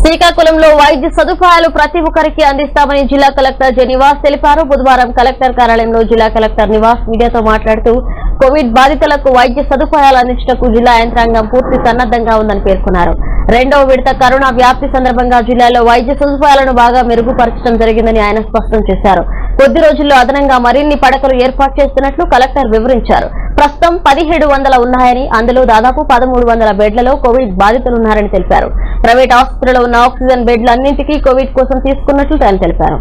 శ్రీకాకుళంలో వైద్య సదుపాయాలు ప్రతి ఒక్కరికి అందిస్తామని జిల్లా కలెక్టర్ జె నివాస్ తెలిపారు బుధవారం కలెక్టర్ కార్యాలయంలో జిల్లా కలెక్టర్ నివాస్ మీడియాతో మాట్లాడుతూ కోవిడ్ బాధితులకు వైద్య సదుపాయాలు అందించడానికి జిల్లా యంత్రాంగం పూర్తి సన్నద్ధంగా ఉందని పేర్కొన్నారు రెండవ విడత కరోనా వ్యాప్తి సందర్భంగా జిల్లాలో వైద్య సదుపాయాలను బాగా మెరుగుపరచడం జరిగిందని ఆయన స్పష్టం చేశారు కొద్ది రోజుల్లో అదనంగా మరిన్ని పడకలు ఏర్పాటు చేస్తున్నట్లు కలెక్టర్ వివరించారు ప్రస్తుతం పదిహేడు వందల ఉన్నాయని అందులో దాదాపు పదమూడు వందల బెడ్లలో కోవిడ్ బాధితులున్నారని తెలిపారు ప్రైవేట్ ఆసుపత్రిలో ఉన్న ఆక్సిజన్ బెడ్లు అన్నింటికీ కోవిడ్ కోసం తీసుకున్నట్లు ఆయన తెలిపారు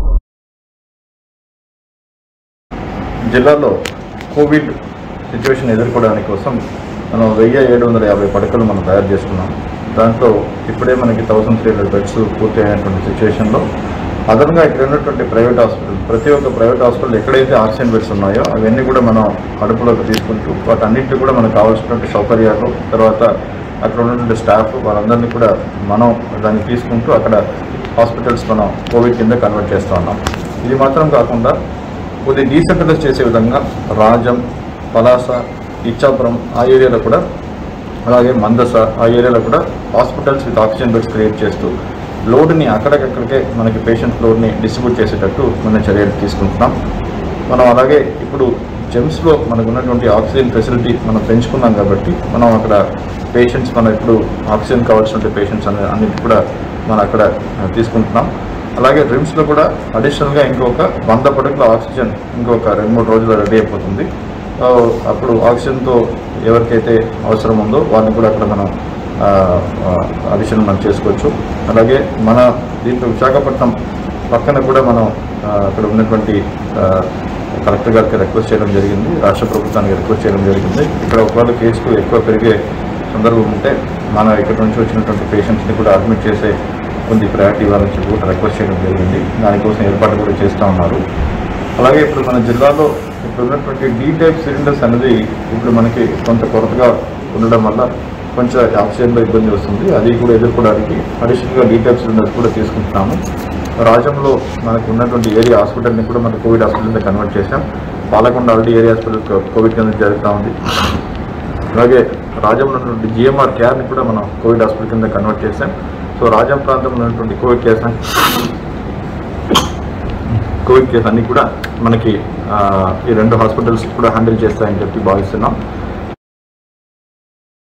జిల్లాలో కోవిడ్ సిచ్యువేషన్ ఎదుర్కోవడానికి కోసం మనం వెయ్యి ఏడు వందల యాభై పడకలు మనం తయారు చేసుకున్నాం దాంట్లో ఇప్పుడే మనకి థౌసండ్ త్రీ హండ్రెడ్ బెడ్స్ పూర్తి అయినటువంటి సిచ్యువేషన్లో అదనంగా ఇక్కడ ఉన్నటువంటి ప్రైవేట్ హాస్పిటల్ ప్రతి ఒక్క ప్రైవేట్ హాస్పిటల్ ఎక్కడైతే ఆక్సిజన్ బెడ్స్ ఉన్నాయో అవన్నీ కూడా మనం అడుపులోకి తీసుకుంటూ వాటన్నిటిని కూడా మనకు కావాల్సినటువంటి సౌకర్యాలు తర్వాత అక్కడ ఉన్నటువంటి స్టాఫ్ వాళ్ళందరినీ కూడా మనం దాన్ని తీసుకుంటూ అక్కడ హాస్పిటల్స్ మనం కోవిడ్ కింద కన్వర్ట్ చేస్తూ ఉన్నాం ఇది మాత్రం కాకుండా కొద్ది డీసెంట్రలైజ్ చేసే విధంగా రాజం పలాస ఇచ్చాపురం ఆ ఏరియాలో కూడా అలాగే మందస ఆ ఏరియాలో కూడా hospitals with oxygen beds create చేస్తూ లోడ్ని అక్కడికక్కడికే మనకి పేషెంట్ లోడ్ని డిస్ట్రిబ్యూట్ చేసేటట్టు మనం చర్యలు తీసుకుంటున్నాం మనం అలాగే ఇప్పుడు జెమ్స్లో మనకు ఉన్నటువంటి ఆక్సిజన్ ఫెసిలిటీ మనం పెంచుకున్నాం కాబట్టి మనం అక్కడ పేషెంట్స్ మనం ఇప్పుడు ఆక్సిజన్ కావాల్సిన పేషెంట్స్ అనే అన్నిటి కూడా మనం అక్కడ ఆ, తీసుకుంటున్నాం అలాగే రిమ్స్లో కూడా అడిషనల్గా ఇంకొక వంద పడకల ఆక్సిజన్ ఇంకొక రెండు మూడు రోజుల్లో రెడీ అయిపోతుంది ఆ, అప్పుడు ఆక్సిజన్తో ఎవరికైతే అవసరం ఉందో వాళ్ళని కూడా అక్కడ మనం అడిషన్ మనం చేసుకోవచ్చు అలాగే మన దీంట్లో విశాఖపట్నం పక్కన కూడా మనం ఆ, అక్కడ ఉన్నటువంటి ఆ, కలెక్టర్ గారికి రిక్వెస్ట్ చేయడం జరిగింది రాష్ట్ర ప్రభుత్వానికి రిక్వెస్ట్ చేయడం జరిగింది ఇక్కడ ఒకవేళ కేసులు ఎక్కువ పెరిగే సందర్భం ఉంటే మన ఇక్కడ నుంచి వచ్చినటువంటి పేషెంట్స్ని కూడా అడ్మిట్ చేసే కొన్ని ప్రయారిటీ ఇవ్వాలని చెప్పి కూడా రిక్వెస్ట్ చేయడం జరిగింది దానికోసం ఏర్పాటు కూడా చేస్తూ ఉన్నారు అలాగే ఇప్పుడు మన జిల్లాలో ఇప్పుడు ఉన్నటువంటి డీ టైప్ సిలిండర్స్ అనేది ఇప్పుడు మనకి కొంత కొరతగా ఉండడం వల్ల కొంచెం ఆక్సిజన్లో ఇబ్బంది వస్తుంది అది కూడా ఎదుర్కోవడానికి అడిషనల్గా డీ టైప్ సిలిండర్స్ కూడా తీసుకుంటున్నాము రాజంలో మనకు ఉన్నటువంటి ఏరియా హాస్పిటల్ని కూడా మన కోవిడ్ హాస్పిటల్ని కన్వర్ట్ చేసాం Palakonda already area hospital covid కింద జరుగుతూ ఉంది అలాగే రాజంలో ఉన్నటువంటి జిఎంఆర్ కేర్ని కూడా మనం కోవిడ్ హాస్పిటల్ కింద కన్వర్ట్ చేసాం సో రాజం ప్రాంతంలో ఉన్నటువంటి కోవిడ్ కేర్స్ కోవిడ్ కేసు అన్ని కూడా మనకి ఆ, ఈ రెండు హాస్పిటల్స్ కూడా హ్యాండిల్ చేస్తాయని చెప్పి భావిస్తున్నాం